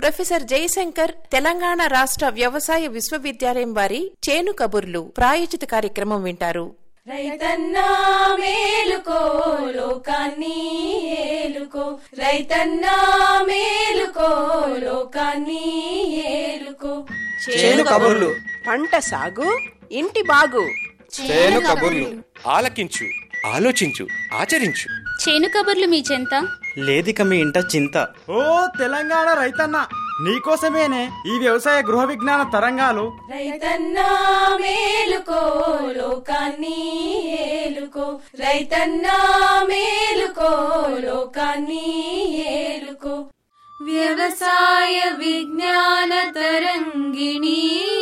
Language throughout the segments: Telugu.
ప్రొఫెసర్ జయశంకర్ తెలంగాణ రాష్ట్ర వ్యవసాయ విశ్వవిద్యాలయం వారి చేను కబుర్లు ప్రాయోజిత కార్యక్రమం వింటారు రైతన్నా మేలుకో లోకాన్ని ఏలుకో రైతన్నా మేలుకో లోకాన్ని ఏలుకో చేను కబుర్లు పంట సాగు ఇంటి బాగు చేను కబుర్లు ఆలకించు ఆలోచించు ఆచరించు చేను కబుర్లు మీ చెంత లేదిక మీ ఇంట చింత ఓ తెలంగాణ రైతన్న నీకోసమేనే ఈ వ్యవసాయ గృహ విజ్ఞాన తరంగాలు రైతన్నా మేలుకో లోకాన్ని ఏలుకో రైతన్నా మేలుకో లోకాన్ని ఏలుకో వ్యవసాయ విజ్ఞాన తరంగిణి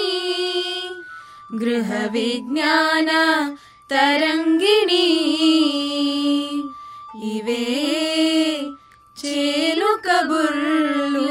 గృహ విజ్ఞాన తరంగిణి ఇవే చేలు కబుర్లు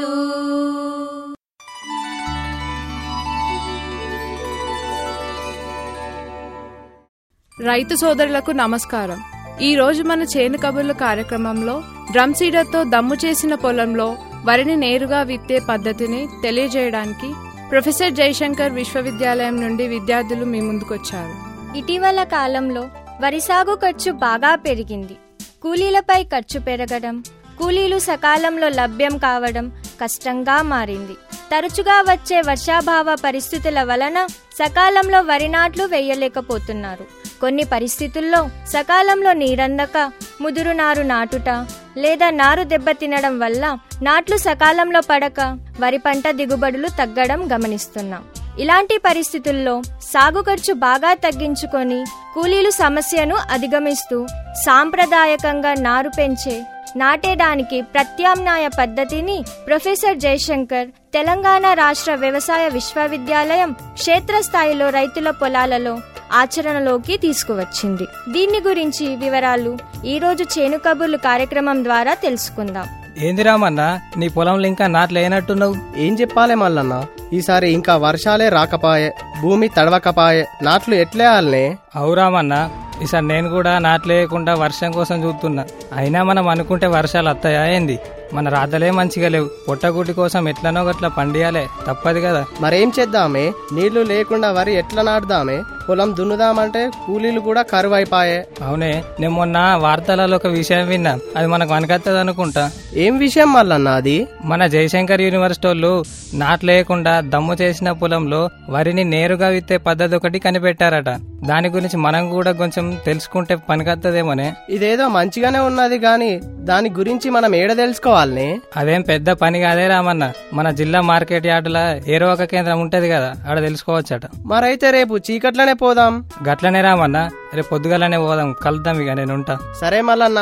రైతు సోదరులకు నమస్కారం ఈ రోజు మన చేను కబుర్లు కార్యక్రమంలో డ్రమ్ సీడర్తో దమ్ము చేసిన పొలంలో వరిని నేరుగా విత్తే పద్ధతిని తెలియజేయడానికి ప్రొఫెసర్ జయశంకర్ విశ్వవిద్యాలయం నుండి విద్యార్థులు మీ ముందుకొచ్చారు ఇటీవల కాలంలో వరి సాగు ఖర్చు బాగా పెరిగింది కూలీలపై ఖర్చు పెరగడం కూలీలు సకాలంలో లభ్యం కావడం కష్టంగా మారింది తరచుగా వచ్చే వర్షాభావ పరిస్థితుల వలన సకాలంలో వరి నాట్లు వేయలేకపోతున్నారు కొన్ని పరిస్థితుల్లో సకాలంలో నీరందక ముదురు నారు నాటుట లేదా నారు దెబ్బతినడం వల్ల నాట్లు సకాలంలో పడక వరి పంట దిగుబడులు తగ్గడం గమనిస్తున్నాం ఇలాంటి పరిస్థితుల్లో సాగు ఖర్చు బాగా తగ్గించుకొని కూలీలు సమస్యను అధిగమిస్తూ సాంప్రదాయకంగా నారు పెంచే నాటేడానికి ప్రత్యామ్నాయ పద్ధతిని ప్రొఫెసర్ జయశంకర్ తెలంగాణ రాష్ట్ర వ్యవసాయ విశ్వవిద్యాలయం క్షేత్రస్థాయిలో రైతుల పొలాలలో ఆచరణలోకి తీసుకువచ్చింది దీని గురించి వివరాలు ఈ రోజు చేను కబుర్లు కార్యక్రమం ద్వారా తెలుసుకుందాం ఏంది రామన్నా నీ పొలంలో ఇంకా నాట్లు లేనట్టున్నావు ఏం చెప్పాలే మల్లన్న ఈసారి ఇంకా వర్షాలే రాకపాయే భూమి తడవకపాయే నాట్లు ఎట్లేయాలనే అవురామన్నా ఈసారి నేను కూడా నాట్లు వేయకుండా వర్షం కోసం చూస్తున్నా అయినా మనం అనుకుంటే వర్షాలు వస్తాయా ఏంది మన రాతలే మంచిగా లేవు పొట్టగుటి కోసం ఎట్లనో గట్ల పండియాలే తప్పదు కదా మరేం చేద్దామే నీళ్లు లేకుండా వరి ఎట్లా నాటుదామే పొలం దున్నుదామంటే కూలీలు కూడా కరువైపాయే అవునే నేను మొన్న వార్తలలో ఒక విషయం విన్నా అది మనకు వనకత్తది అనుకుంటా ఏం విషయం మల్లన్న అది మన జయశంకర్ యూనివర్సిటీ వాళ్ళు నాట్లు లేకుండా దమ్ము చేసిన పొలంలో వరిని నేరుగా విత్తే పద్ధతి ఒకటి కనిపెట్టారట దాని గురించి మనం కూడా కొంచెం తెలుసుకుంటే పనికొత్తదేమోనే ఇదేదో మంచిగానే ఉన్నది గాని దాని గురించి మనం ఏడ తెలుసుకోవాలనే అదేం పెద్ద పని కాదే రామన్న మన జిల్లా మార్కెట్ యార్డుల ఏరో కేంద్రం ఉంటది కదా ఆడ తెలుసుకోవచ్చట మరైతే రేపు చీకట్లనే పోదాం గట్లనే రామన్న రేపు పొద్దుగాలనే పోదాం కలుద్దాం ఇక నేను ఉంటా సరే మల్లన్న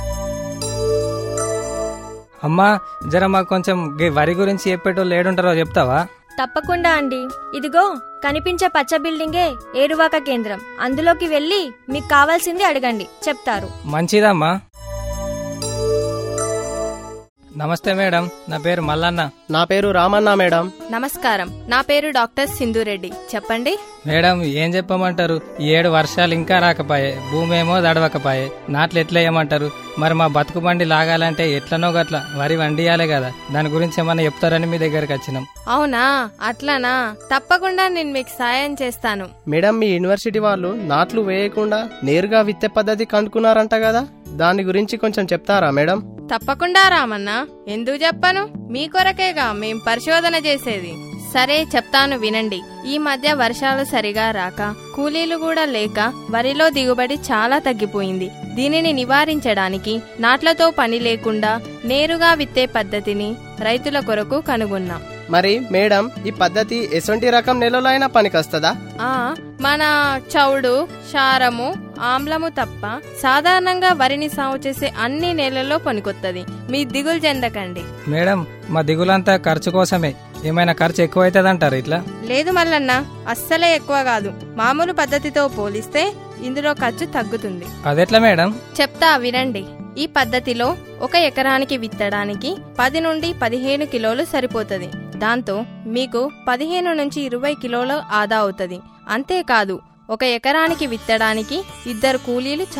అమ్మా జర మాకు కొంచెం గీ వరి గురించి చెప్పేటోళ్ళు ఏడుంటారో చెప్తావా తప్పకుండా అండి ఇదిగో కనిపించే పచ్చ బిల్డింగే ఏరువాక కేంద్రం అందులోకి వెళ్ళి మీకు కావాల్సింది అడగండి చెప్తారు మంచిదమ్మా నమస్తే మేడం నా పేరు మల్లన్న నా పేరు రామన్న మేడం నమస్కారం నా పేరు డాక్టర్ సింధురెడ్డి చెప్పండి మేడం ఏం చెప్పమంటారు ఈ ఏడు వర్షాలు ఇంకా రాకపాయే భూమి ఏమో దడవకపాయే నాట్లు ఎట్లా వేయమంటారు మరి మా బతుకు బండి లాగాలంటే ఎట్లనో గట్ల వరి వండియాలే కదా దాని గురించి ఏమన్నా చెప్తారని మీ దగ్గరికి వచ్చినాం అవునా అట్లానా తప్పకుండా నేను మీకు సాయం చేస్తాను మేడం మీ యూనివర్సిటీ వాళ్ళు నాట్లు వేయకుండా నేరుగా విత్తే పద్ధతి కనుక్కున్నారంట కదా దాని గురించి కొంచెం చెప్తారా మేడం తప్పకుండా రామన్నా ఎందుకు చెప్పను మీ కొరకేగా మేం పరిశోధన చేసేది సరే చెప్తాను వినండి ఈ మధ్య వర్షాలు సరిగా రాక కూలీలు కూడా లేక వరిలో దిగుబడి చాలా తగ్గిపోయింది దీనిని నివారించడానికి నాట్లతో పని లేకుండా నేరుగా విత్తే పద్ధతిని రైతుల కొరకు కనుగొన్నాం మరి మేడం ఈ పద్ధతి ఎసొంటి రకం నెలలైనా పనికొస్తుందా ఆ మన చౌడు క్షారము ఆమ్లము తప్ప సాధారణంగా వరిని సాగు చేసే అన్ని నేలల్లో పనికొత్తది మీ దిగులు చెందకండి మేడం మా దిగులంతా ఖర్చు కోసమే ఏమైనా ఖర్చు ఎక్కువైతుంది అంటారు ఇట్లా లేదు మల్లన్న అస్సలే ఎక్కువ కాదు మామూలు పద్ధతితో పోలిస్తే ఇందులో ఖర్చు తగ్గుతుంది అదెట్లా మేడం చెప్తా వినండి ఈ పద్ధతిలో ఒక ఎకరానికి విత్తడానికి పది నుండి పదిహేను కిలోలు సరిపోతుంది దాంతో మీకు పదిహేను నుంచి ఇరవై కిలోల ఆదా అవుతుంది అంతేకాదు ఒక ఎకరానికి విత్తడానికి ఇద్దరు కూలీలు చాలు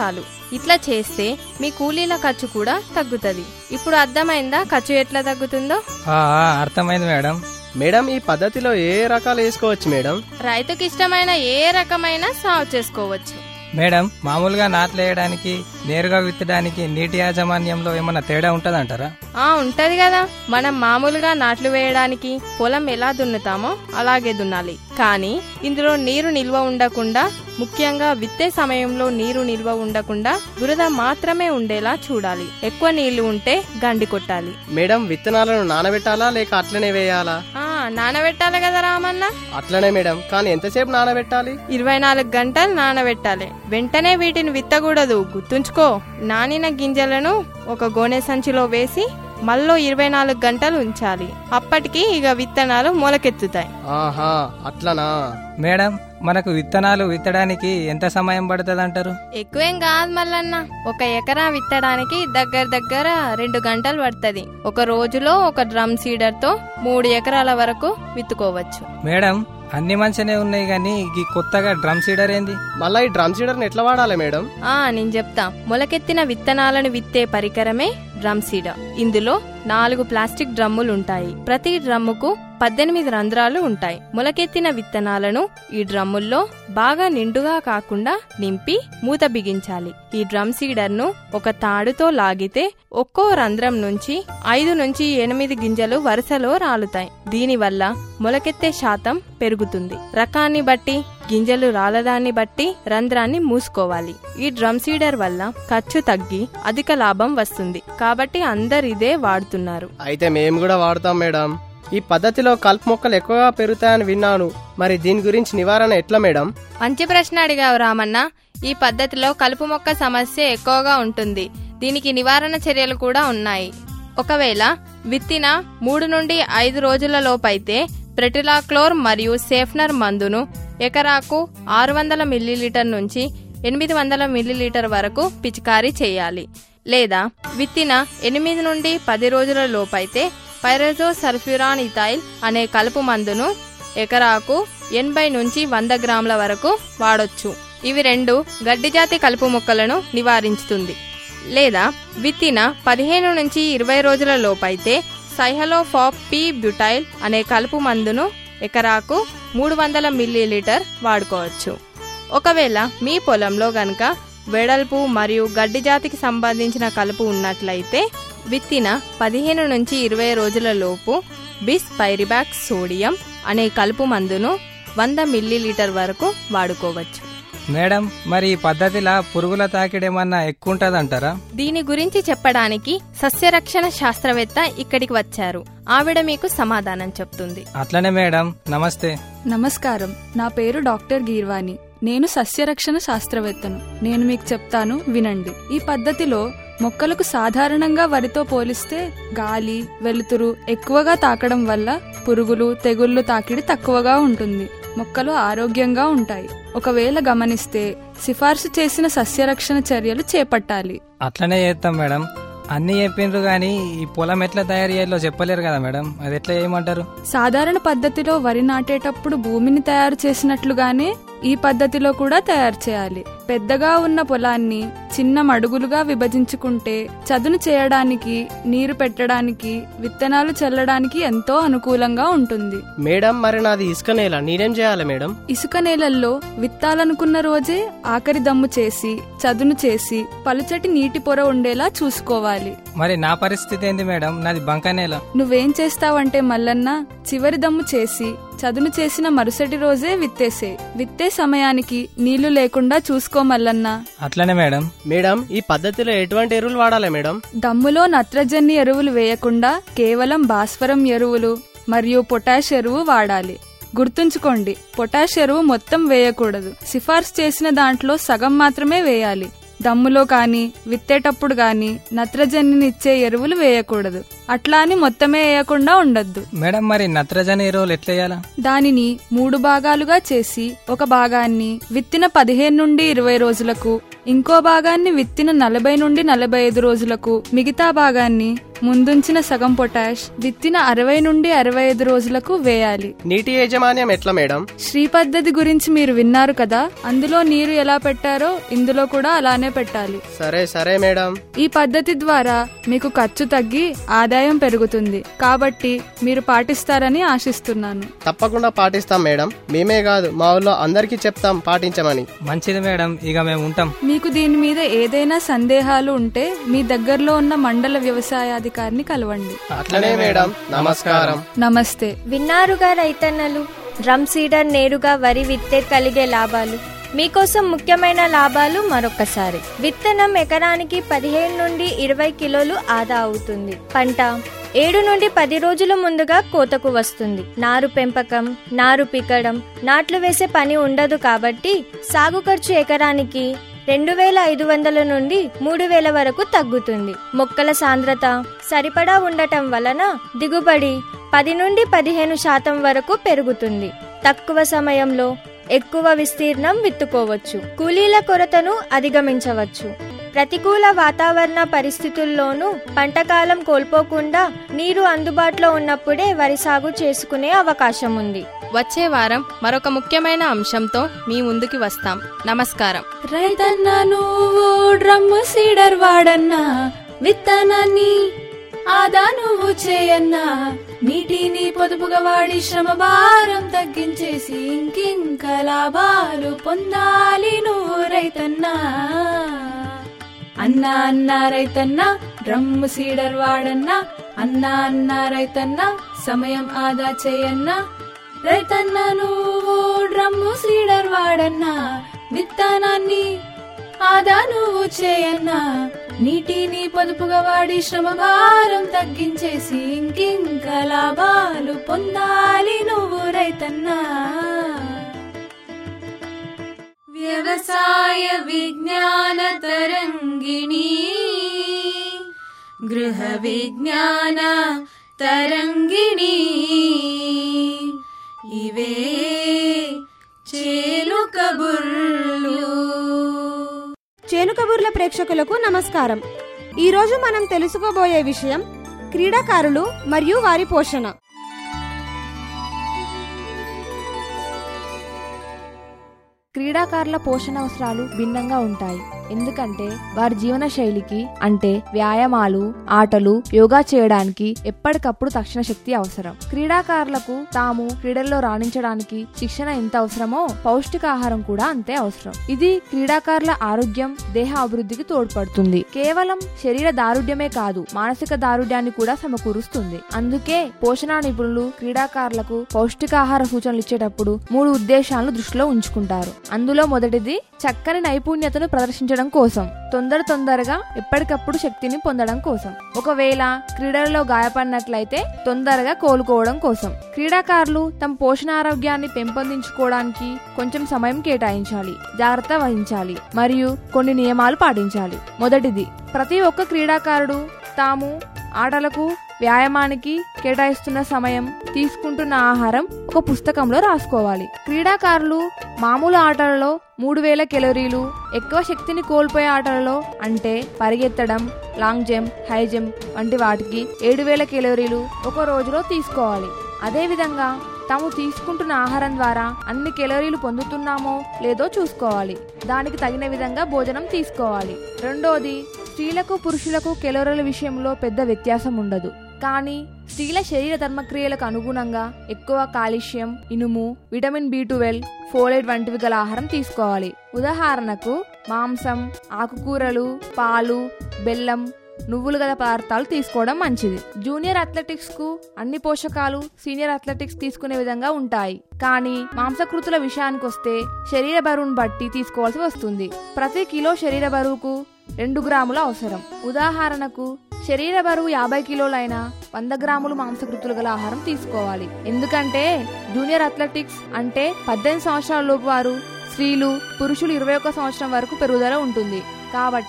ఇట్లా చేస్తే మీ కూలీల ఖర్చు కూడా తగ్గుతుంది ఇప్పుడు అర్థమైందా ఖర్చు ఎట్లా తగ్గుతుందో ఆ, ఆ, అర్థమైంది మేడం మేడం ఈ పద్ధతిలో ఏ రకాలు వేసుకోవచ్చు మేడం రైతుకి ఇష్టమైన ఏ రకమైన సాగు చేసుకోవచ్చు మేడం మామూలుగా నాట్లు వేయడానికి నేరుగా విత్తడానికి నీటి యాజమాన్యంలో ఏమన్నా తేడా ఉంటదంటారా ఆ ఉంటది కదా మనం మామూలుగా నాట్లు వేయడానికి పొలం ఎలా దున్నుతామో అలాగే దున్నాలి కానీ ఇందులో నీరు నిల్వ ఉండకుండా ముఖ్యంగా విత్తే సమయంలో నీరు నిల్వ ఉండకుండా బురద మాత్రమే ఉండేలా చూడాలి ఎక్కువ నీళ్లు ఉంటే గండి కొట్టాలి మేడం విత్తనాలను నానబెట్టాలా లేక అట్లనే వేయాలా ఆ నానబెట్టాలి కదా రామన్న అట్లనే మేడం కానీ ఎంతసేపు నానబెట్టాలి ఇరవై నాలుగు గంటలు నానబెట్టాలి వెంటనే వీటిని విత్తకూడదు గుర్తుంచుకో నానిన గింజలను ఒక గోనె సంచిలో వేసి మళ్ళీ ఇరవై నాలుగు గంటలు ఉంచాలి అప్పటికి ఇక విత్తనాలు మొలకెత్తుతాయి ఆహా అట్లనా మేడం మనకు విత్తనాలు విత్తడానికి ఎంత సమయం పడుతుంది అంటారు ఎక్కువేం కాదు మల్లన్న ఒక ఎకరా విత్తడానికి దగ్గర దగ్గర రెండు గంటలు పడుతుంది ఒక రోజులో ఒక డ్రమ్ సీడర్ తో మూడు ఎకరాల వరకు విత్తుకోవచ్చు మేడం అన్ని మంచిగానే ఉన్నాయి కానీ ఈ కొత్తగా డ్రమ్ సీడర్ ఏంది మళ్ళీ ఈ డ్రమ్ సీడర్ని ఎట్లా వాడాలి మేడం ఆ నేను చెప్తా మొలకెత్తిన విత్తనాలను విత్తే పరికరమే డ్రమ్ సీడర్ ఇందులో నాలుగు ప్లాస్టిక్ డ్రమ్ములు ఉంటాయి ప్రతి డ్రమ్ముకు పద్దెనిమిది రంధ్రాలు ఉంటాయి మొలకెత్తిన విత్తనాలను ఈ డ్రమ్ముల్లో బాగా నిండుగా కాకుండా నింపి మూత బిగించాలి ఈ డ్రమ్ సీడర్ ను ఒక తాడుతో లాగితే ఒక్కో రంధ్రం నుంచి ఐదు నుంచి ఎనిమిది గింజలు వరుసలో రాలుతాయి దీనివల్ల మొలకెత్తే శాతం పెరుగుతుంది రకాన్ని బట్టి గింజలు రాలడాన్ని బట్టి రంధ్రాన్ని మూసుకోవాలి ఈ డ్రమ్ సీడర్ వల్ల ఖర్చు తగ్గి అధిక లాభం వస్తుంది కాబట్టి అందరు ఇదే వాడుతున్నారు అయితే మేము కూడా వాడతాం మేడం ఈ పద్ధతిలో కలుపు మొక్కలు ఎక్కువగా పెరుగుతాయని విన్నాను మరి దీని గురించి నివారణ ఎట్లా మేడం మంచి ప్రశ్న అడిగావు రామన్న ఈ పద్ధతిలో కలుపు మొక్క సమస్య ఎక్కువగా ఉంటుంది దీనికి నివారణ చర్యలు కూడా ఉన్నాయి ఒకవేళ విత్తిన మూడు నుండి ఐదు రోజుల లోపైతే ప్రెటిలాక్లోర్ మరియు సేఫ్నర్ మందును ఎకరాకు ఆరు వందల మిల్లీలీటర్ నుంచి ఎనిమిది వందల మిల్లీలీటర్ వరకు పిచికారీ చేయాలి లేదా విత్తిన ఎనిమిది నుండి పది రోజుల లోపైతే పైరజో సల్ఫ్యూరాన్ ఇథైల్ అనే కలుపు మందును ఎకరాకు ఎనభై నుంచి వంద గ్రాముల వరకు వాడొచ్చు ఇవి రెండు గడ్డి జాతి కలుపు మొక్కలను నివారించుతుంది లేదా విత్తిన పదిహేను నుంచి ఇరవై రోజుల లోపైతే సైహలోఫాప్ పి బ్యూటైల్ అనే కలుపు మందును ఎకరాకు మూడు వందల మిల్లీలీటర్ వాడుకోవచ్చు ఒకవేళ మీ పొలంలో గనక వెడల్పు మరియు గడ్డి జాతికి సంబంధించిన కలుపు ఉన్నట్లయితే విత్తిన పదిహేను నుంచి ఇరవై రోజుల లోపు బిస్ పైరిబాక్ సోడియం అనే కలుపు మందును వంద మిల్లీలీటర్ వరకు వాడుకోవచ్చు మేడం మరి ఈ పద్ధతిలా పురుగుల తాకిడేమన్నా ఎక్కువ ఉంటదంటారా దీని గురించి చెప్పడానికి సస్యరక్షణ శాస్త్రవేత్త ఇక్కడికి వచ్చారు ఆవిడ మీకు సమాధానం చెప్తుంది అట్లనే మేడం నమస్తే నమస్కారం నా పేరు డాక్టర్ గీర్వాణి నేను సస్యరక్షణ శాస్త్రవేత్తను నేను మీకు చెప్తాను వినండి ఈ పద్ధతిలో మొక్కలకు సాధారణంగా వరితో పోలిస్తే గాలి వెలుతురు ఎక్కువగా తాకడం వల్ల పురుగులు తెగుళ్లు తాకిడి తక్కువగా ఉంటుంది మొక్కలు ఆరోగ్యంగా ఉంటాయి ఒకవేళ గమనిస్తే సిఫార్సు చేసిన సస్యరక్షణ చర్యలు చేపట్టాలి అట్లనే చేస్తాం మేడం అన్ని చెప్పిండ్రు కానీ ఈ పొలం ఎట్లా తయారు చేయాలో చెప్పలేరు కదా మేడం అది ఎట్లా చేయమంటారు సాధారణ పద్ధతిలో వరి నాటేటప్పుడు భూమిని తయారు చేసినట్లుగానే ఈ పద్ధతిలో కూడా తయారు చేయాలి పెద్దగా ఉన్న పొలాన్ని చిన్న మడుగులుగా విభజించుకుంటే చదును చేయడానికి నీరు పెట్టడానికి విత్తనాలు చల్లడానికి ఎంతో అనుకూలంగా ఉంటుంది మేడం మరి నాది ఇసుక నేల నేనేం చేయాలి మేడం ఇసుక నేలల్లో విత్తాలనుకున్న రోజే ఆఖరి దమ్ము చేసి చదును చేసి పలుచటి నీటి పొర ఉండేలా చూసుకోవాలి మరి నా పరిస్థితి ఏంది మేడం నాది బంకనేల నువ్వేం చేస్తావంటే మల్లన్న చివరి దమ్ము చేసి చదును చేసిన మరుసటి రోజే విత్తేసే విత్తే సమయానికి నీళ్లు లేకుండా చూసుకో మల్లన్న అట్లనే మేడం మేడం ఈ పద్ధతిలో ఎటువంటి ఎరువులు వాడాలి మేడం దమ్ములో నత్రజని ఎరువులు వేయకుండా కేవలం భాస్వరం ఎరువులు మరియు పొటాష్ ఎరువు వాడాలి గుర్తుంచుకోండి పొటాష్ ఎరువు మొత్తం వేయకూడదు సిఫార్సు చేసిన దాంట్లో సగం మాత్రమే వేయాలి దమ్ములో కానీ విత్తేటప్పుడు గాని నత్రజనినిచ్చే ఎరువులు వేయకూడదు అట్లా అని మొత్తమే వేయకుండా ఉండొద్దు మేడం మరి నత్రజని ఎరువులు ఎట్లా వేయాలా దానిని మూడు భాగాలుగా చేసి ఒక భాగాన్ని విత్తిన పదిహేను నుండి ఇరవై రోజులకు ఇంకో భాగాన్ని విత్తిన నలభై నుండి నలభై ఐదు రోజులకు మిగతా భాగాన్ని ముందుంచిన సగం పొటాష్ విత్తిన అరవై నుండి అరవై ఐదు రోజులకు వేయాలి నీటి యాజమాన్యం ఎట్లా మేడం శ్రీ పద్ధతి గురించి మీరు విన్నారు కదా అందులో నీరు ఎలా పెట్టారో ఇందులో కూడా అలానే పెట్టాలి సరే సరే మేడం ఈ పద్ధతి ద్వారా మీకు ఖర్చు తగ్గి ఆదాయం పెరుగుతుంది కాబట్టి మీరు పాటిస్తారని ఆశిస్తున్నాను తప్పకుండా పాటిస్తాం మేడం మేమే కాదు మా ఊళ్ళో అందరికీ చెప్తాం పాటించమని మంచిది మేడం ఇక మేము ఉంటాం మీకు దీని మీద ఏదైనా సందేహాలు ఉంటే మీ దగ్గరలో ఉన్న మండల వ్యవసాయాధికారిని కలవండి అట్లనే మేడం నమస్కారం నమస్తే విన్నారుగా రైతన్నలు డ్రమ్ సీడర్ నేరుగా వరి విత్తే కలిగే లాభాలు మీకోసం ముఖ్యమైన లాభాలు మరొకసారి విత్తనం ఎకరానికి పదిహేను నుండి ఇరవై కిలోలు ఆదా అవుతుంది పంట ఏడు నుండి పది రోజుల ముందుగా కోతకు వస్తుంది నారు పెంపకం నారు పిక్కడం నాట్లు వేసే పని ఉండదు కాబట్టి సాగు ఖర్చు ఎకరానికి రెండు వేల ఐదు వందల నుండి మూడు వేల వరకు తగ్గుతుంది మొక్కల సాంద్రత సరిపడా ఉండటం వలన దిగుబడి పది నుండి పదిహేను శాతం వరకు పెరుగుతుంది తక్కువ సమయంలో ఎక్కువ విస్తీర్ణం విత్తుకోవచ్చు కూలీల కొరతను అధిగమించవచ్చు ప్రతికూల వాతావరణ పరిస్థితుల్లోనూ పంటకాలం కోల్పోకుండా నీరు అందుబాటులో ఉన్నప్పుడే వరి సాగు చేసుకునే అవకాశం ఉంది వచ్చే వారం మరొక ముఖ్యమైన అంశంతో మీ ముందుకి వస్తాం నమస్కారం రైతన్న నువ్వు డ్రమ్ము సీడర్ వాడన్నా విత్తనాన్ని ఆదా నువ్వు చేయన్నా నీటిని పొదుపుగా వాడి శ్రమ భారం తగ్గించేసి ఇంకింక లాభాలు పొందాలి నువ్వు రైతన్నా అన్నా అన్నా రైతన్నా డ్రమ్ము సీడర్ వాడన్నా అన్నా అన్నా రైతన్నా సమయం ఆదా చేయన్నా రైతన్న నువ్వు డ్రమ్ము సీడర్ వాడన్నా విత్తనాన్ని ఆదా నువ్వు చేయన్నా నీటిని పొదుపుగా వాడి శ్రమ భారం తగ్గించేసి ఇంకింక లాభాలు పొందాలి నువ్వు రైతన్నా వ్యవసాయ విజ్ఞాన తరంగిణి గృహ విజ్ఞాన తరంగిణి ఇవే చేలు కబుర్లు చేను కబుర్ల ప్రేక్షకులకు నమస్కారం ఈరోజు మనం తెలుసుకోబోయే విషయం క్రీడాకారులు మరియు వారి పోషణ క్రీడాకారుల పోషణ అవసరాలు భిన్నంగా ఉంటాయి ఎందుకంటే వారి జీవన శైలికి అంటే వ్యాయామాలు ఆటలు యోగా చేయడానికి ఎప్పటికప్పుడు తక్షణ శక్తి అవసరం క్రీడాకారులకు తాము క్రీడల్లో రాణించడానికి శిక్షణ ఎంత అవసరమో పౌష్టికాహారం కూడా అంతే అవసరం ఇది క్రీడాకారుల ఆరోగ్యం దేహ అభివృద్ధికి తోడ్పడుతుంది కేవలం శరీర దారుఢ్యమే కాదు మానసిక దారుఢ్యాన్ని కూడా సమకూరుస్తుంది అందుకే పోషణ నిపుణులు క్రీడాకారులకు పౌష్టికాహార సూచనలు ఇచ్చేటప్పుడు మూడు ఉద్దేశాలను దృష్టిలో ఉంచుకుంటారు అందులో మొదటిది చక్కని నైపుణ్యతను ప్రదర్శించడం కోసం తొందర తొందరగా ఎప్పటికప్పుడు శక్తిని పొందడం కోసం ఒకవేళ క్రీడలలో గాయపడినట్లయితే తొందరగా కోలుకోవడం కోసం క్రీడాకారులు తమ పోషణ ఆరోగ్యాన్ని పెంపొందించుకోవడానికి కొంచెం సమయం కేటాయించాలి జాగ్రత్త వహించాలి మరియు కొన్ని నియమాలు పాటించాలి మొదటిది ప్రతి ఒక్క క్రీడాకారుడు తాము ఆటలకు వ్యాయామానికి కేటాయిస్తున్న సమయం తీసుకుంటున్న ఆహారం ఒక పుస్తకంలో రాసుకోవాలి క్రీడాకారులు మామూలు ఆటలలో మూడు వేల కెలోరీలు ఎక్కువ శక్తిని కోల్పోయే ఆటలలో అంటే పరిగెత్తడం లాంగ్ జంప్ హై జంప్ వంటి వాటికి ఏడు వేల కెలోరీలు ఒక రోజులో తీసుకోవాలి అదేవిధంగా తాము తీసుకుంటున్న ఆహారం ద్వారా అన్ని కెలోరీలు పొందుతున్నామో లేదో చూసుకోవాలి దానికి తగిన విధంగా భోజనం తీసుకోవాలి రెండోది స్త్రీలకు పురుషులకు కెలోరీల విషయంలో పెద్ద వ్యత్యాసం ఉండదు కానీ స్త్రీల శరీర ధర్మక్రియలకు అనుగుణంగా ఎక్కువ కాల్షియం ఇనుము విటమిన్ బి ట్వెల్వ్ ఫోలేట్ వంటివి గల ఆహారం తీసుకోవాలి ఉదాహరణకు మాంసం ఆకుకూరలు పాలు బెల్లం నువ్వులు గల పదార్థాలు తీసుకోవడం మంచిది జూనియర్ అథ్లెటిక్స్ కు అన్ని పోషకాలు సీనియర్ అథ్లెటిక్స్ తీసుకునే విధంగా ఉంటాయి కానీ మాంసకృతుల విషయానికి వస్తే శరీర బరువును బట్టి తీసుకోవాల్సి వస్తుంది ప్రతి కిలో శరీర బరువుకు రెండు గ్రాముల అవసరం ఉదాహరణకు శరీర బరువు యాభై కిలోలైన వంద గ్రాములు మాంసకృతులు గల ఆహారం తీసుకోవాలి ఎందుకంటే జూనియర్ అథ్లెటిక్స్ అంటే పద్దెనిమిది సంవత్సరాల లోపు వారు స్త్రీలు పురుషులు ఇరవై ఒక్క సంవత్సరం వరకు పెరుగుదల ఉంటుంది కాబట్టి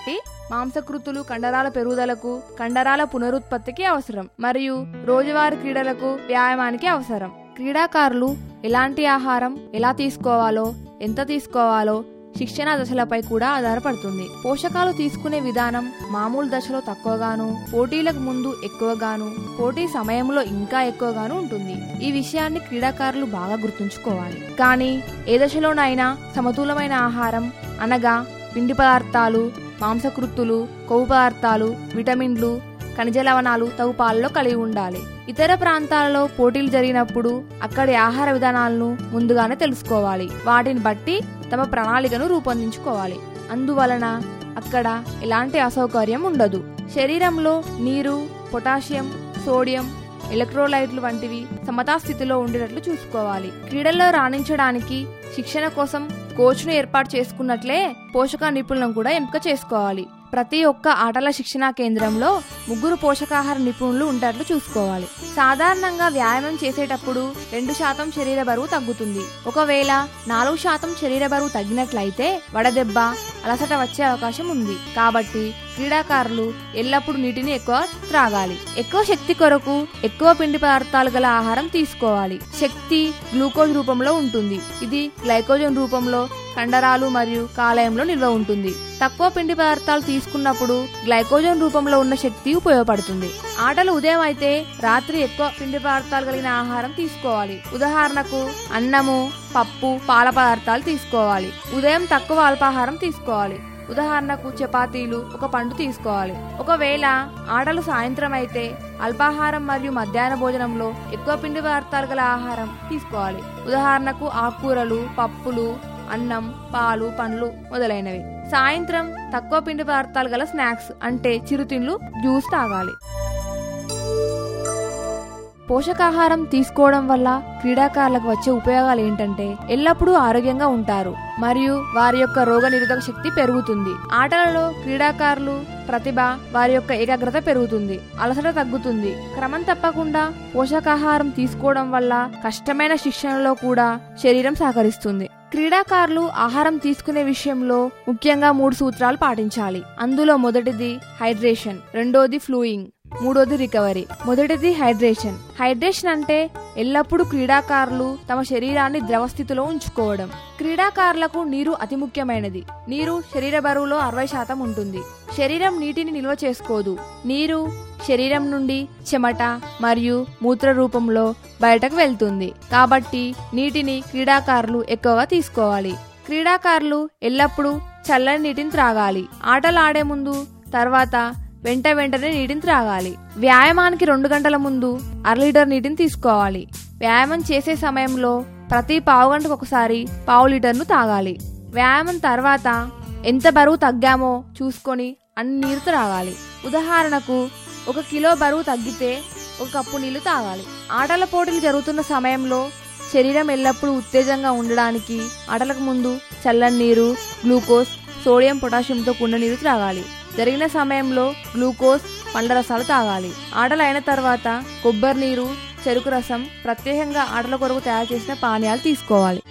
మాంసకృతులు కండరాల పెరుగుదలకు కండరాల పునరుత్పత్తికి అవసరం మరియు రోజువారీ క్రీడలకు వ్యాయామానికి అవసరం క్రీడాకారులు ఎలాంటి ఆహారం ఎలా తీసుకోవాలో ఎంత తీసుకోవాలో శిక్షణ దశలపై కూడా ఆధారపడుతుంది పోషకాలు తీసుకునే విధానం మామూలు దశలో తక్కువగాను పోటీలకు ముందు ఎక్కువగాను పోటీ సమయంలో ఇంకా ఎక్కువగాను ఉంటుంది ఈ విషయాన్ని క్రీడాకారులు బాగా గుర్తుంచుకోవాలి కానీ ఏ దశలోనైనా సమతులమైన ఆహారం అనగా పిండి పదార్థాలు మాంసకృత్తులు కొవ్వు పదార్థాలు విటమిన్లు ఖనిజ లవణాలు తగు పాలలో కలిగి ఉండాలి ఇతర ప్రాంతాలలో పోటీలు జరిగినప్పుడు అక్కడి ఆహార విధానాలను ముందుగానే తెలుసుకోవాలి వాటిని బట్టి తమ ప్రణాళికను రూపొందించుకోవాలి అందువలన అక్కడ ఎలాంటి అసౌకర్యం ఉండదు శరీరంలో నీరు పొటాషియం సోడియం ఎలక్ట్రోలైట్లు వంటివి సమతా స్థితిలో ఉండేటట్లు చూసుకోవాలి క్రీడల్లో రాణించడానికి శిక్షణ కోసం కోచ్ను ఏర్పాటు చేసుకున్నట్లే పోషక నిపుణులను కూడా ఎంపిక చేసుకోవాలి ప్రతి ఒక్క ఆటల శిక్షణా కేంద్రంలో ముగ్గురు పోషకాహార నిపుణులు ఉండేట్లు చూసుకోవాలి సాధారణంగా వ్యాయామం చేసేటప్పుడు రెండు శాతం శరీర బరువు తగ్గుతుంది ఒకవేళ నాలుగు శాతం శరీర బరువు తగ్గినట్లయితే వడదెబ్బ అలసట వచ్చే అవకాశం ఉంది కాబట్టి క్రీడాకారులు ఎల్లప్పుడూ నీటిని ఎక్కువ త్రాగాలి ఎక్కువ శక్తి కొరకు ఎక్కువ పిండి పదార్థాలు గల ఆహారం తీసుకోవాలి శక్తి గ్లూకోజ్ రూపంలో ఉంటుంది ఇది గ్లైకోజన్ రూపంలో కండరాలు మరియు కాలేయంలో నిల్వ ఉంటుంది తక్కువ పిండి పదార్థాలు తీసుకున్నప్పుడు గ్లైకోజన్ రూపంలో ఉన్న శక్తి ఉపయోగపడుతుంది ఆటలు ఉదయం అయితే రాత్రి ఎక్కువ పిండి పదార్థాలు కలిగిన ఆహారం తీసుకోవాలి ఉదాహరణకు అన్నము పప్పు పాల పదార్థాలు తీసుకోవాలి ఉదయం తక్కువ అల్పాహారం తీసుకోవాలి ఉదాహరణకు చపాతీలు ఒక పండు తీసుకోవాలి ఒకవేళ ఆటలు సాయంత్రం అయితే అల్పాహారం మరియు మధ్యాహ్న భోజనంలో ఎక్కువ పిండి పదార్థాలు గల ఆహారం తీసుకోవాలి ఉదాహరణకు ఆకుకూరలు పప్పులు అన్నం పాలు పండ్లు మొదలైనవి సాయంత్రం తక్కువ పిండి పదార్థాలు గల స్నాక్స్ అంటే చిరుతిండ్లు జ్యూస్ తాగాలి పోషకాహారం తీసుకోవడం వల్ల క్రీడాకారులకు వచ్చే ఉపయోగాలు ఏంటంటే ఎల్లప్పుడూ ఆరోగ్యంగా ఉంటారు మరియు వారి యొక్క రోగ నిరోధక శక్తి పెరుగుతుంది ఆటలలో క్రీడాకారులు ప్రతిభ వారి యొక్క ఏకాగ్రత పెరుగుతుంది అలసట తగ్గుతుంది క్రమం తప్పకుండా పోషకాహారం తీసుకోవడం వల్ల కష్టమైన శిక్షణలో కూడా శరీరం సహకరిస్తుంది క్రీడాకారులు ఆహారం తీసుకునే విషయంలో ముఖ్యంగా మూడు సూత్రాలు పాటించాలి అందులో మొదటిది హైడ్రేషన్ రెండోది ఫ్లూయింగ్ మూడోది రికవరీ మొదటిది హైడ్రేషన్ హైడ్రేషన్ అంటే ఎల్లప్పుడూ క్రీడాకారులు తమ శరీరాన్ని ద్రవస్థితిలో ఉంచుకోవడం క్రీడాకారులకు నీరు అతి ముఖ్యమైనది నీరు శరీర బరువులో అరవై శాతం ఉంటుంది శరీరం నీటిని నిల్వ చేసుకోదు నీరు శరీరం నుండి చెమట మరియు మూత్ర రూపంలో బయటకు వెళ్తుంది కాబట్టి నీటిని క్రీడాకారులు ఎక్కువగా తీసుకోవాలి క్రీడాకారులు ఎల్లప్పుడూ చల్లని నీటిని త్రాగాలి ఆటలు ఆడే ముందు తర్వాత వెంట వెంటనే నీటిని త్రాగాలి వ్యాయామానికి రెండు గంటల ముందు అర లీటర్ నీటిని తీసుకోవాలి వ్యాయామం చేసే సమయంలో ప్రతి పావు గంటకు ఒకసారి పావు లీటర్ను తాగాలి వ్యాయామం తర్వాత ఎంత బరువు తగ్గామో చూసుకొని అన్ని నీరు త్రాగాలి ఉదాహరణకు ఒక కిలో బరువు తగ్గితే ఒక కప్పు నీళ్లు తాగాలి ఆటల పోటీలు జరుగుతున్న సమయంలో శరీరం ఎల్లప్పుడూ ఉత్తేజంగా ఉండడానికి ఆటలకు ముందు చల్లని నీరు గ్లూకోజ్ సోడియం పొటాషియంతో కూడిన నీరు త్రాగాలి జరిగిన సమయంలో గ్లూకోజ్ పండ్ల రసాలు తాగాలి ఆటలు అయిన తర్వాత కొబ్బరి నీరు చెరుకు రసం ప్రత్యేకంగా ఆటల కొరకు తయారు చేసిన పానీయాలు తీసుకోవాలి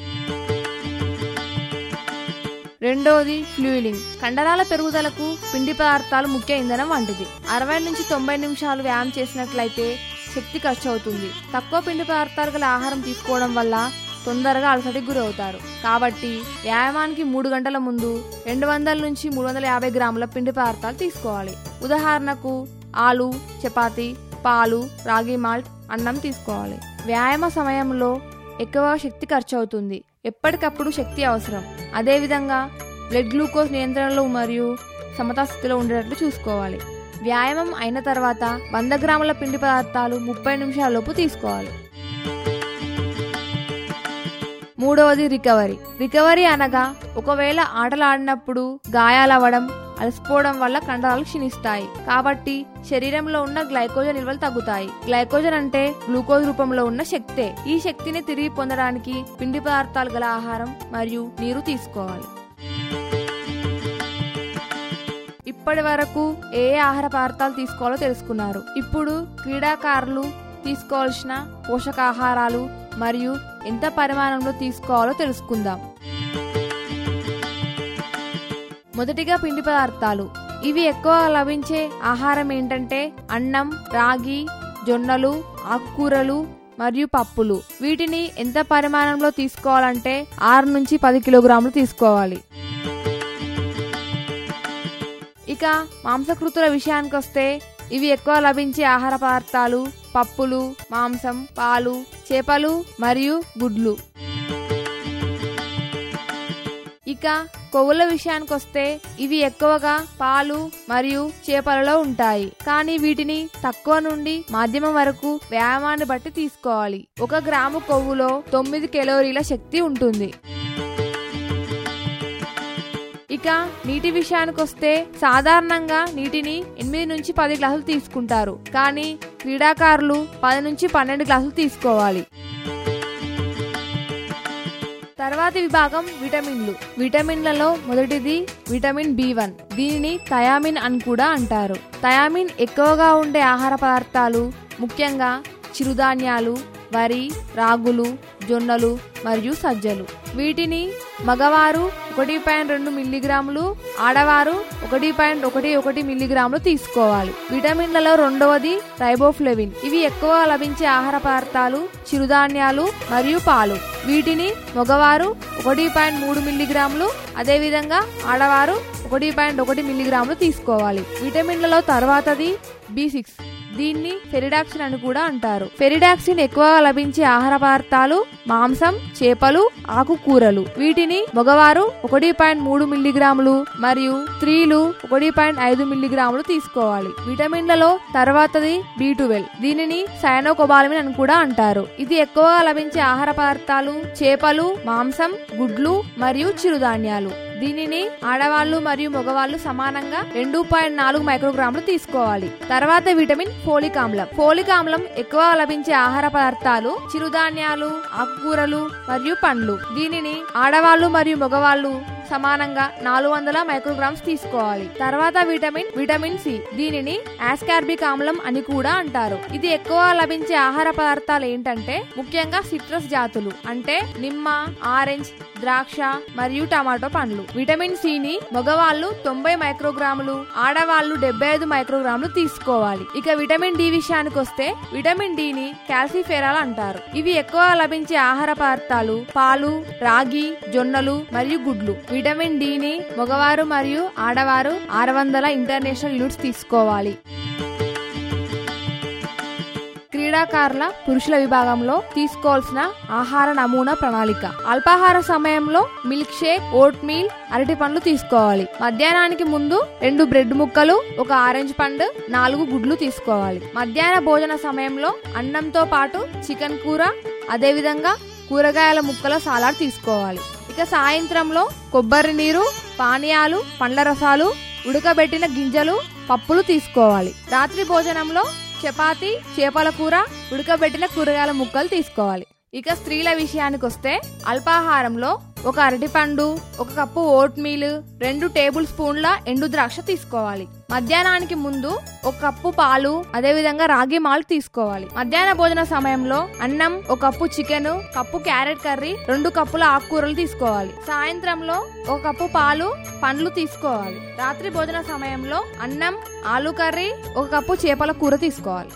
రెండోది ఫ్లూయిలింగ్ కండరాల పెరుగుదలకు పిండి పదార్థాలు ముఖ్య ఇంధనం వంటిది అరవై నుంచి తొంభై నిమిషాలు వ్యాయామం చేసినట్లయితే శక్తి ఖర్చు అవుతుంది తక్కువ పిండి పదార్థాలు గల ఆహారం తీసుకోవడం వల్ల తొందరగా అలసటికి గురవుతారు కాబట్టి వ్యాయామానికి మూడు గంటల ముందు రెండు వందల నుంచి మూడు వందల యాభై గ్రాముల పిండి పదార్థాలు తీసుకోవాలి ఉదాహరణకు ఆలు చపాతి పాలు రాగి మాల్ట్ అన్నం తీసుకోవాలి వ్యాయామ సమయంలో ఎక్కువ శక్తి ఖర్చు అవుతుంది ఎప్పటికప్పుడు శక్తి అవసరం అదేవిధంగా బ్లడ్ గ్లూకోజ్ నియంత్రణలో మరియు సమతా స్థితిలో ఉండేటట్లు చూసుకోవాలి వ్యాయామం అయిన తర్వాత వంద గ్రాముల పిండి పదార్థాలు ముప్పై నిమిషాల లోపు తీసుకోవాలి మూడవది రికవరీ రికవరీ అనగా ఒకవేళ ఆటలు ఆడినప్పుడు గాయాలవ్వడం అలసిపోవడం వల్ల కండరాలు క్షీణిస్తాయి కాబట్టి శరీరంలో ఉన్న గ్లైకోజన్ నిల్వలు తగ్గుతాయి గ్లైకోజన్ అంటే గ్లూకోజ్ రూపంలో ఉన్న శక్తే ఈ శక్తిని తిరిగి పొందడానికి పిండి పదార్థాలు గల ఆహారం మరియు నీరు తీసుకోవాలి ఇప్పటి వరకు ఏ ఏ ఆహార పదార్థాలు తీసుకోవాలో తెలుసుకున్నారు ఇప్పుడు క్రీడాకారులు తీసుకోవాల్సిన పోషకాహారాలు మరియు ఎంత పరిమాణంలో తీసుకోవాలో తెలుసుకుందాం మొదటిగా పిండి పదార్థాలు ఇవి ఎక్కువ లభించే ఆహారం ఏంటంటే అన్నం రాగి జొన్నలు ఆకుకూరలు మరియు పప్పులు వీటిని ఎంత పరిమాణంలో తీసుకోవాలంటే ఆరు నుంచి పది కిలోగ్రాములు తీసుకోవాలి ఇక మాంసకృతుల విషయానికి వస్తే ఇవి ఎక్కువ లభించే ఆహార పదార్థాలు పప్పులు మాంసం పాలు చేపలు మరియు గుడ్లు ఇక కొవ్వుల విషయానికి వస్తే ఇవి ఎక్కువగా పాలు మరియు చేపలలో ఉంటాయి కానీ వీటిని తక్కువ నుండి మాధ్యమం వరకు వ్యాయామాన్ని బట్టి తీసుకోవాలి ఒక గ్రాము కొవ్వులో తొమ్మిది కెలోరీల శక్తి ఉంటుంది ఇక నీటి విషయానికి వస్తే సాధారణంగా నీటిని ఎనిమిది నుంచి పది గ్లాసులు తీసుకుంటారు కానీ క్రీడాకారులు పది నుంచి పన్నెండు గ్లాసులు తీసుకోవాలి తర్వాతి విభాగం విటమిన్లు విటమిన్లలో మొదటిది విటమిన్ బి వన్ దీనిని థయామిన్ అని కూడా అంటారు థయామిన్ ఎక్కువగా ఉండే ఆహార పదార్థాలు ముఖ్యంగా చిరుధాన్యాలు వరి రాగులు జొన్నలు మరియు సజ్జలు వీటిని మగవారు ఒకటి పాయింట్ రెండు మిల్లీగ్రాములు ఆడవారు ఒకటి పాయింట్ ఒకటి ఒకటి మిల్లీగ్రాములు తీసుకోవాలి విటమిన్లలో రెండవది రైబోఫ్లెవిన్ ఇవి ఎక్కువ లభించే ఆహార పదార్థాలు చిరుధాన్యాలు మరియు పాలు వీటిని మగవారు ఒకటి పాయింట్ మూడు మిల్లీగ్రాములు అదేవిధంగా ఆడవారు ఒకటి పాయింట్ ఒకటి మిల్లీగ్రాములు తీసుకోవాలి విటమిన్లలో తర్వాతది బి సిక్స్ దీన్ని ఫెరిడాక్సిన్ అని కూడా అంటారు ఫెరిడాక్సిన్ ఎక్కువగా లభించే ఆహార పదార్థాలు మాంసం చేపలు ఆకుకూరలు వీటిని మగవారు ఒకటి పాయింట్ మూడు మిల్లీగ్రాములు మరియు స్త్రీలు ఒకటి పాయింట్ ఐదు మిల్లీగ్రాములు తీసుకోవాలి విటమిన్లలో తర్వాతది బి ట్వెల్వ్ దీనిని సైనోకొబాలమిన్ అని కూడా అంటారు ఇది ఎక్కువగా లభించే ఆహార పదార్థాలు చేపలు మాంసం గుడ్లు మరియు చిరుధాన్యాలు దీనిని ఆడవాళ్లు మరియు మగవాళ్లు సమానంగా రెండు పాయింట్ నాలుగు మైక్రోగ్రాములు తీసుకోవాలి తర్వాత విటమిన్ ఫోలిక్ ఆమ్లం ఫోలిక్ ఆమ్లం ఎక్కువ లభించే ఆహార పదార్థాలు చిరుధాన్యాలు ఆకుకూరలు మరియు పండ్లు దీనిని ఆడవాళ్లు మరియు మగవాళ్లు సమానంగా నాలుగు వందల మైక్రోగ్రామ్స్ తీసుకోవాలి తర్వాత విటమిన్ విటమిన్ సి దీనిని ఆస్కార్బిక్ ఆమ్లం అని కూడా అంటారు ఇది ఎక్కువ లభించే ఆహార పదార్థాలు ఏంటంటే ముఖ్యంగా సిట్రస్ జాతులు అంటే నిమ్మ ఆరెంజ్ ద్రాక్ష మరియు టమాటో పండ్లు విటమిన్ సి ని మగవాళ్ళు తొంభై మైక్రోగ్రాములు ఆడవాళ్లు డెబ్బై ఐదు మైక్రోగ్రాములు తీసుకోవాలి ఇక విటమిన్ డి విషయానికి వస్తే విటమిన్ డి ని కాల్సిఫెరాల్ అంటారు ఇవి ఎక్కువ లభించే ఆహార పదార్థాలు పాలు రాగి జొన్నలు మరియు గుడ్లు విటమిన్ డి ని మగవారు మరియు ఆడవారు ఆరు వందల ఇంటర్నేషనల్ యూనిట్స్ తీసుకోవాలి క్రీడాకారుల పురుషుల విభాగంలో తీసుకోవాల్సిన ఆహార నమూనా ప్రణాళిక అల్పాహార సమయంలో మిల్క్ షేక్ ఓట్ మీల్ అరటి పండ్లు తీసుకోవాలి మధ్యాహ్నానికి ముందు రెండు బ్రెడ్ ముక్కలు ఒక ఆరెంజ్ పండు నాలుగు గుడ్లు తీసుకోవాలి మధ్యాహ్న భోజన సమయంలో అన్నంతో పాటు చికెన్ కూర అదేవిధంగా కూరగాయల ముక్కల సాలాడ్ తీసుకోవాలి ఇక సాయంత్రంలో కొబ్బరి నీరు పానీయాలు పండ్ల రసాలు ఉడకబెట్టిన గింజలు పప్పులు తీసుకోవాలి రాత్రి భోజనంలో చపాతి చేపల కూర ఉడకబెట్టిన కూరగాయల ముక్కలు తీసుకోవాలి ఇక స్త్రీల విషయానికి వస్తే అల్పాహారంలో ఒక అరటిపండు ఒక కప్పు ఓట్ మీల్ రెండు టేబుల్ స్పూన్ల ఎండు ద్రాక్ష తీసుకోవాలి మధ్యాహ్నానికి ముందు ఒక కప్పు పాలు అదే విధంగా రాగి మాల్ట్ తీసుకోవాలి మధ్యాహ్న భోజన సమయంలో అన్నం ఒక cup chicken cup carrot curry రెండు కప్పుల ఆకుకూరలు తీసుకోవాలి సాయంత్రంలో ఒక కప్పు పాలు పండ్లు తీసుకోవాలి రాత్రి భోజన సమయంలో అన్నం ఆలు కర్రీ ఒక కప్పు చేపల కూర తీసుకోవాలి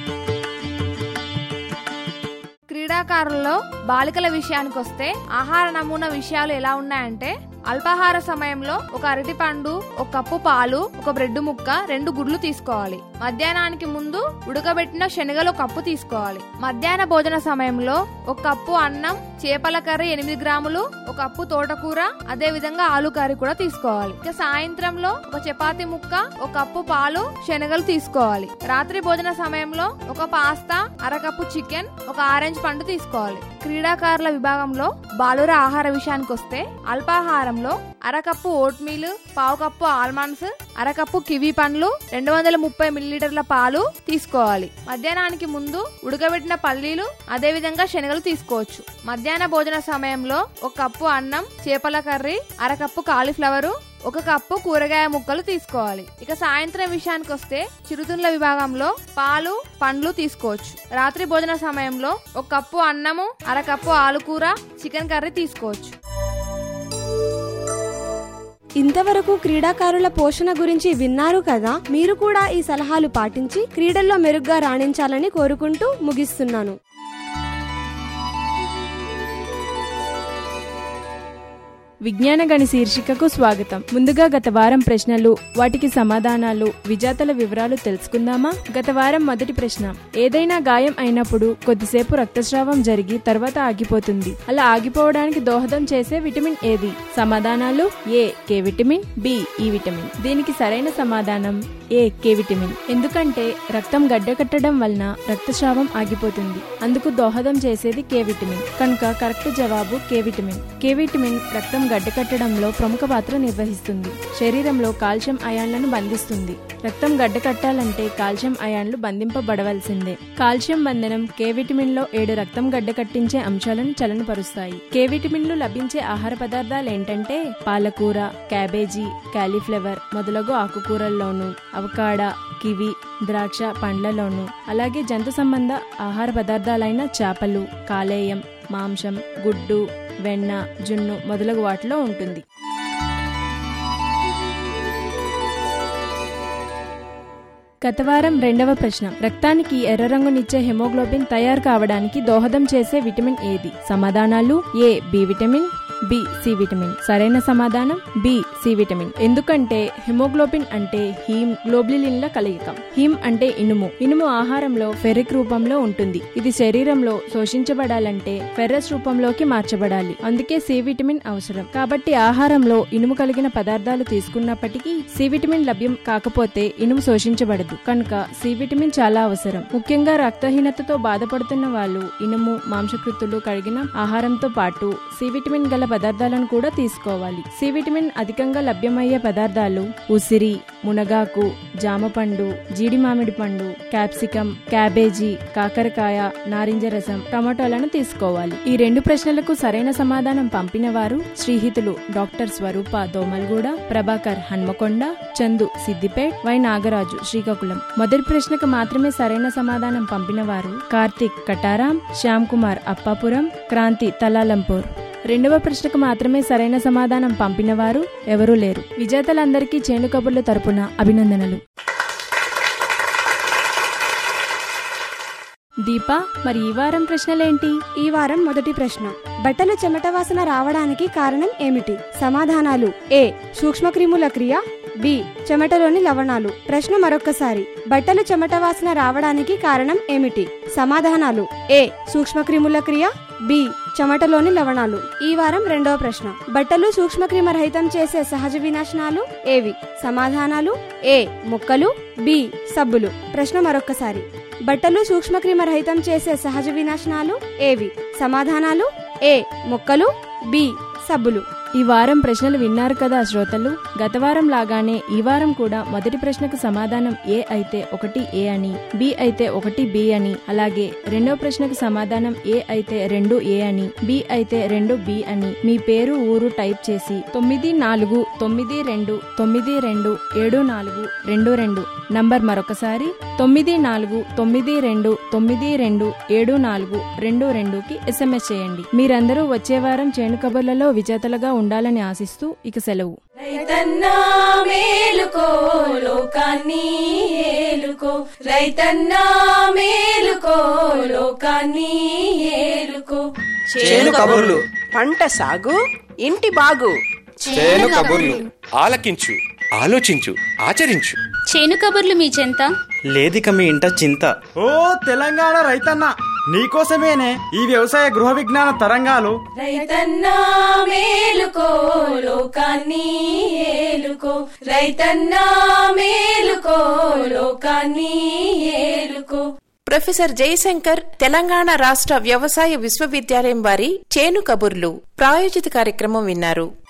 క్రీడాకారుల్లో బాలికల విషయానికి వస్తే ఆహార నమూనా విషయాలు ఎలా ఉన్నాయంటే అల్పాహార సమయంలో ఒక అరటి పండు ఒక కప్పు పాలు ఒక బ్రెడ్ ముక్క రెండు గుడ్లు తీసుకోవాలి మధ్యాహ్నానికి ముందు ఉడకబెట్టిన శనగలు ఒక కప్పు తీసుకోవాలి మధ్యాహ్న భోజన సమయంలో ఒక కప్పు అన్నం చేపల కర్రీ ఎనిమిది గ్రాములు ఒక కప్పు తోటకూర అదే విధంగా ఆలు కర్రీ కూడా తీసుకోవాలి ఇక సాయంత్రంలో ఒక చపాతి ముక్క ఒక కప్పు పాలు శనగలు తీసుకోవాలి రాత్రి భోజన సమయంలో ఒక పాస్తా అరకప్పు చికెన్ ఒక ఆరెంజ్ పండు తీసుకోవాలి క్రీడాకారుల విభాగంలో బాలుర ఆహార విషయానికి వస్తే అల్పాహారంలో అరకప్పు ఓట్ మీల్ పావు కప్పు ఆల్మండ్స్ అరకప్పు కివీ పండ్లు రెండు వందల ముప్పై మిల్లీలీటర్ల పాలు తీసుకోవాలి మధ్యాహ్నానికి ముందు ఉడకబెట్టిన పల్లీలు అదే విధంగా శనగలు తీసుకోవచ్చు మధ్యాహ్న భోజన సమయంలో ఒక కప్పు అన్నం చేపల కర్రీ అరకప్పు కాలీఫ్లవరు ఒక కప్పు కూరగాయ ముక్కలు తీసుకోవాలి ఇక సాయంత్రం విషయానికి వస్తే చిరుతిండ్ల విభాగంలో పాలు పండ్లు తీసుకోవచ్చు రాత్రి భోజన సమయంలో ఒక కప్పు అన్నము అరకప్పు ఆలుకూర చికెన్ కర్రీ తీసుకోవచ్చు ఇంతవరకు క్రీడాకారుల పోషణ గురించి విన్నారు కదా మీరు కూడా ఈ సలహాలు పాటించి క్రీడల్లో మెరుగ్గా రాణించాలని కోరుకుంటూ ముగిస్తున్నాను విజ్ఞాన గణి శీర్షికకు స్వాగతం ముందుగా గత వారం ప్రశ్నలు వాటికి సమాధానాలు విజేతల వివరాలు తెలుసుకుందామా గత వారం మొదటి ప్రశ్న ఏదైనా గాయం అయినప్పుడు కొద్దిసేపు రక్తస్రావం జరిగి తర్వాత ఆగిపోతుంది అలా ఆగిపోవడానికి దోహదం చేసే విటమిన్ ఏది సమాధానాలు A K vitamin B E vitamin దీనికి సరైన సమాధానం ఏ కే విటమిన్ ఎందుకంటే రక్తం గడ్డకట్టడం వలన రక్తస్రావం ఆగిపోతుంది అందుకు దోహదం చేసేది కే విటమిన్ కనుక కరెక్ట్ జవాబు కే విటమిన్ కే విటమిన్ రక్తం గడ్డకట్టడంలో ప్రముఖ పాత్ర నిర్వహిస్తుంది శరీరంలో కాల్షియం అయాన్లను బంధిస్తుంది రక్తం గడ్డకట్టాలంటే కాల్షియం అయాన్లు బంధింపబడవలసిందే కాల్షియం బంధనం కే విటమిన్ లో ఏడు రక్తం గడ్డకట్టించే అంశాలను చలనపరుస్తాయి కే విటమిన్లు లభించే ఆహార పదార్థాలు ఏంటంటే పాలకూర క్యాబేజీ కాలీఫ్లవర్ మొదలగు ఆకుకూరల్లోనూ అవకాడ కివి ద్రాక్ష పండ్లలోనూ అలాగే జంతు సంబంధ ఆహార పదార్థాలైన చేపలు కాలేయం మాంసం గుడ్డు వెన్న జున్ను మొదలగు వాటిలో ఉంటుంది గత వారం రెండవ ప్రశ్న రక్తానికి ఎర్ర రంగునిచ్చే హెమోగ్లోబిన్ తయారు కావడానికి దోహదం చేసే విటమిన్ ఏది సమాధానాలు A B vitamin B C vitamin సరైన సమాధానం బి సి విటమిన్ ఎందుకంటే హిమోగ్లోబిన్ అంటే హీమ్ గ్లోబ్లిన్ల కలయిక హీమ్ అంటే ఇనుము ఇనుము ఆహారంలో ఫెరిక్ రూపంలో ఉంటుంది ఇది శరీరంలో శోషించబడాలంటే ఫెర్రస్ రూపంలోకి మార్చబడాలి అందుకే సి విటమిన్ అవసరం కాబట్టి ఆహారంలో ఇనుము కలిగిన పదార్థాలు తీసుకున్నప్పటికీ సి విటమిన్ లభ్యం కాకపోతే ఇనుము శోషించబడదు కనుక సి విటమిన్ చాలా అవసరం ముఖ్యంగా రక్తహీనతతో బాధపడుతున్న వాళ్ళు ఇనుము మాంసకృతులు కడిగిన ఆహారంతో పాటు సి విటమిన్ గల పదార్థాలను కూడా తీసుకోవాలి సి విటమిన్ అధికంగా లభ్యమయ్యే పదార్థాలు ఉసిరి మునగాకు జామపండు జీడి మామిడి పండు క్యాప్సికం క్యాబేజీ కాకరకాయ నారింజ రసం టమాటోలను తీసుకోవాలి ఈ రెండు ప్రశ్నలకు సరైన సమాధానం పంపిన వారు శ్రీహితులు డాక్టర్ స్వరూప దోమల్గూడ ప్రభాకర్ హన్మకొండ చందు సిద్దిపేట్ వై నాగరాజు శ్రీకాకుళం మొదటి ప్రశ్నకు మాత్రమే సరైన సమాధానం పంపిన వారు కార్తిక్ కటారాం శ్యామ్ కుమార్ అప్పాపురం క్రాంతి తలాలంపూర్ రెండవ ప్రశ్నకు మాత్రమే సరైన సమాధానం పంపిన వారు ఎవరూ లేరు విజేతలందరికీ చేను కబుర్ల తరపున అభినందనలు దీప మరి ఈ వారం ప్రశ్నలేంటి ఈ వారం మొదటి ప్రశ్న బట్టలు చెమట వాసన రావడానికి కారణం ఏమిటి సమాధానాలు ఏ సూక్ష్మక్రిముల క్రియ బి చెమటలోని లవణాలు ప్రశ్న మరొక్కసారి బట్టలు చెమట వాసన రావడానికి కారణం ఏమిటి సమాధానాలు ఏ సూక్ష్మక్రిముల క్రియ బి చెమటలోని లవణాలు ఈ వారం రెండవ ప్రశ్న బట్టలు సూక్ష్మక్రిమ రహితం చేసే సహజ వినాశనాలు ఏవి సమాధానాలు ఏ మొక్కలు బి సబ్బులు ప్రశ్న మరొక్కసారి బట్టలు సూక్ష్మక్రిమ రహితం చేసే సహజ వినాశనాలు ఏవి సమాధానాలు ఏ మొక్కలు బి సబ్బులు ఈ వారం ప్రశ్నలు విన్నారు కదా శ్రోతలు గత వారం లాగానే ఈ వారం కూడా మొదటి ప్రశ్నకు సమాధానం ఏ అయితే ఒకటి ఏ అని బి అయితే ఒకటి బి అని అలాగే రెండో ప్రశ్నకు సమాధానం ఏ అయితే రెండు ఏ అని బి అయితే రెండు బి అని మీ పేరు ఊరు టైప్ చేసి తొమ్మిది నాలుగు తొమ్మిది రెండు తొమ్మిది రెండు ఏడు నాలుగు రెండు రెండు నంబర్ మరొకసారి తొమ్మిది నాలుగు తొమ్మిది రెండు తొమ్మిది రెండు ఏడు నాలుగు రెండు రెండుకి ఎస్ఎంఎస్ చేయండి మీరందరూ వచ్చే వారం చేను కబుర్లలో విజేతలుగా ఉండాలని ఆశిస్తూ ఇక సెలవు రైతన్నా మేలుకో లోకాన్ని ఏలుకో రైతన్నా మేలుకో లోకాన్ని ఏలుకో చేను కబుర్లు పంట సాగు ఇంటి బాగు చేను కబుర్లు ఆలకించు ఆలోచించు ఆచరించు చేను కబుర్లు మీ చెంత లేదిక మీ ఇంట చింత ఓ తెలంగాణ రైతన్న నీకోసమేనే ఈ వ్యవసాయ గృహ విజ్ఞాన తరంగాలు రైతన్నా మేలుకో లోకాన్ని ఏలుకో రైతన్నా మేలుకో లోకాన్ని ఏలుకో ప్రొఫెసర్ జయశంకర్ తెలంగాణ రాష్ట్ర వ్యవసాయ విశ్వవిద్యాలయం వారి చేను కబుర్లు ప్రాయోజిత కార్యక్రమం విన్నారు